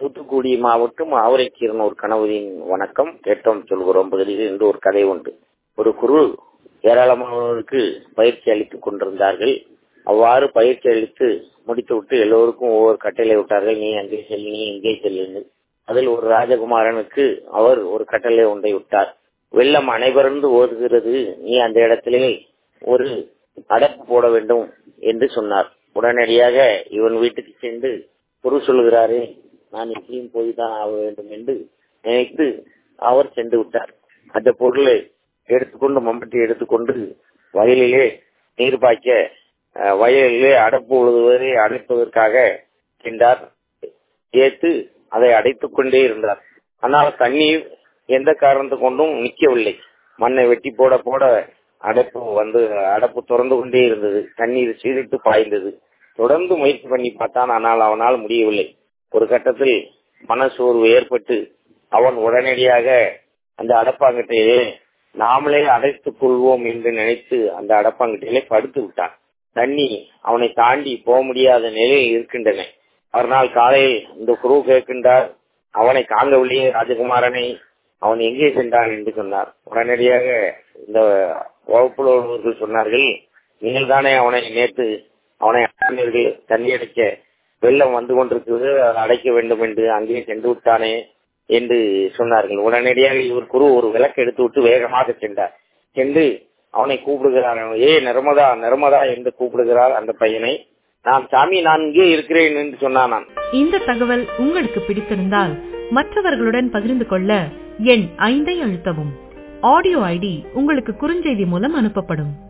தூத்துக்குடி மாவட்டம் ஆவரைக்கீரனூர் கணவரின் வணக்கம் கேட்டோம் சொல்கிறோம் பதிலில் என்று ஒரு கதை உண்டு ஒரு குரு ஏராளமானவர்களுக்கு பயிற்சி அளித்துக் கொண்டிருந்தார்கள் அவ்வாறு பயிற்சி அளித்து முடித்துவிட்டு எல்லோருக்கும் ஒவ்வொரு கட்டளை விட்டார்கள் நீ அங்கே செல் நீ இங்கே செல்லுன்னு அதில் ஒரு ராஜகுமாரனுக்கு அவர் ஒரு கட்டளை ஒன்றை விட்டார் வெள்ளம் அனைவருந்து ஓதுகிறது நீ அந்த இடத்திலே ஒரு அடப்பு போட வேண்டும் என்று சொன்னார் உடனடியாக இவன் வீட்டுக்கு சென்று குரு சொல்லுகிறாரே நான் எப்படியும் போய்தான் ஆக வேண்டும் என்று நினைத்து அவர் சென்று விட்டார் அந்த பொருளை எடுத்துக்கொண்டு மம்பட்டி எடுத்துக்கொண்டு வயலிலே நீர் பாய்க்க வயலிலே அடப்பு உழுதுவதை அடைப்பதற்காக சென்றார் ஏற்று அதை அடைத்துக் கொண்டே இருந்தார் ஆனால் தண்ணீர் எந்த காரணத்தை கொண்டும் நிற்கவில்லை மண்ணை வெட்டி போட போட அடைப்பு வந்து அடப்பு திறந்து கொண்டே இருந்தது தண்ணீர் சீரிட்டு பாய்ந்தது தொடர்ந்து முயற்சி பண்ணி பார்த்தான் ஆனால் அவனால் முடியவில்லை ஒரு கட்டத்தில் மனசோர்வு ஏற்பட்டு அவன் உடனடியாக அந்த அடப்பாங்கட்டையே நாமளே அடைத்துக் கொள்வோம் என்று நினைத்து அந்த அடப்பாங்கட்டையிலே படுத்து விட்டான் தண்ணி அவனை தாண்டி போக முடியாத நிலையில் இருக்கின்றன மறுநாள் காலையில் இந்த குரு கேட்கின்றார் அவனை காணவில்லையே ராஜகுமாரனை அவன் எங்கே சென்றான் என்று சொன்னார் உடனடியாக இந்த வகுப்புல உள்ளவர்கள் சொன்னார்கள் நீங்கள் தானே அவனை நேற்று அவனை தண்ணி அடைக்க வெள்ளம் வந்து கொண்டிருக்கிறது அதை அடைக்க வேண்டும் என்று அங்கே சென்று விட்டானே என்று சொன்னார்கள் உடனடியாக இவர் குரு ஒரு விளக்கு எடுத்து விட்டு வேகமாக சென்றார் சென்று அவனை கூப்பிடுகிறார் ஏ நர்மதா நர்மதா என்று கூப்பிடுகிறார் அந்த பையனை நான் சாமி நான் இங்கே இருக்கிறேன் என்று சொன்னான் நான் இந்த தகவல் உங்களுக்கு பிடித்திருந்தால் மற்றவர்களுடன் பகிர்ந்து கொள்ள எண் ஐந்தை அழுத்தவும் ஆடியோ ஐடி உங்களுக்கு குறுஞ்செய்தி மூலம் அனுப்பப்படும்